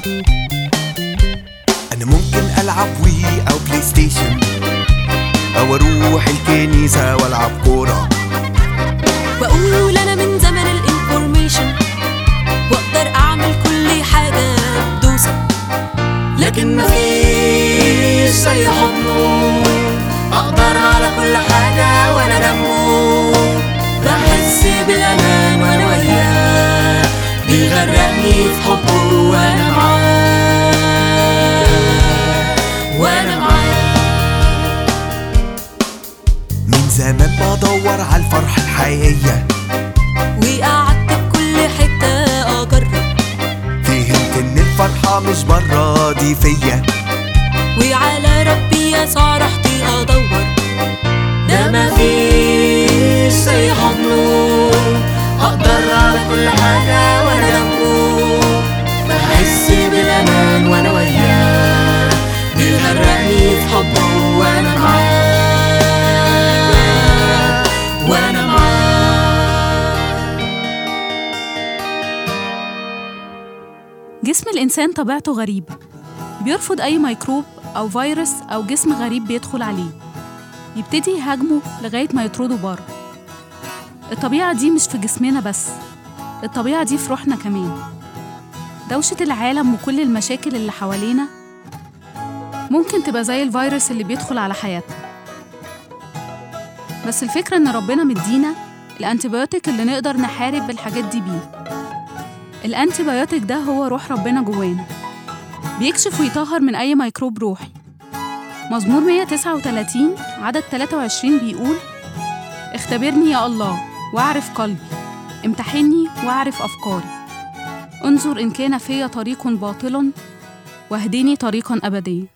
أنا ممكن ألعب وي أو بلاي ستيشن أو أروح الكنيسة وألعب كورة واقول انا من زمن الانفورميشن واقدر اعمل كل حاجه بدوسه لكن مفيش زي حضنه اقدر على كل حاجة وانا جنبه بحس بالامان وانا وياه بيغرقني في حبه وانا معاه وانا معاه من زمان بدور على الفرحة الحقيقية وقعدت بكل حته اجرب فهمت إن الفرحة مش برا دي فيا وعلى ربي يسوع رحت ادور ده مفيش زي حضنه اقدر على كل حاجة وانا جنبه بحس بالامان وانا وياه بيغرقني في حبه وانا معاه وانا معاه جسم الإنسان طبيعته غريبة بيرفض أي ميكروب أو فيروس أو جسم غريب بيدخل عليه يبتدي يهاجمه لغاية ما يطرده بره الطبيعة دي مش في جسمنا بس الطبيعة دي في روحنا كمان دوشة العالم وكل المشاكل اللي حوالينا ممكن تبقى زي الفيروس اللي بيدخل على حياتنا بس الفكرة إن ربنا مدينا الأنتيبيوتيك اللي نقدر نحارب الحاجات دي بيه الأنتيبيوتيك ده هو روح ربنا جوانا بيكشف ويطهر من أي ميكروب روحي مزمور 139 عدد 23 بيقول اختبرني يا الله واعرف قلبي امتحني واعرف أفكاري انظر إن كان في طريق باطل واهدني طريقا أبديا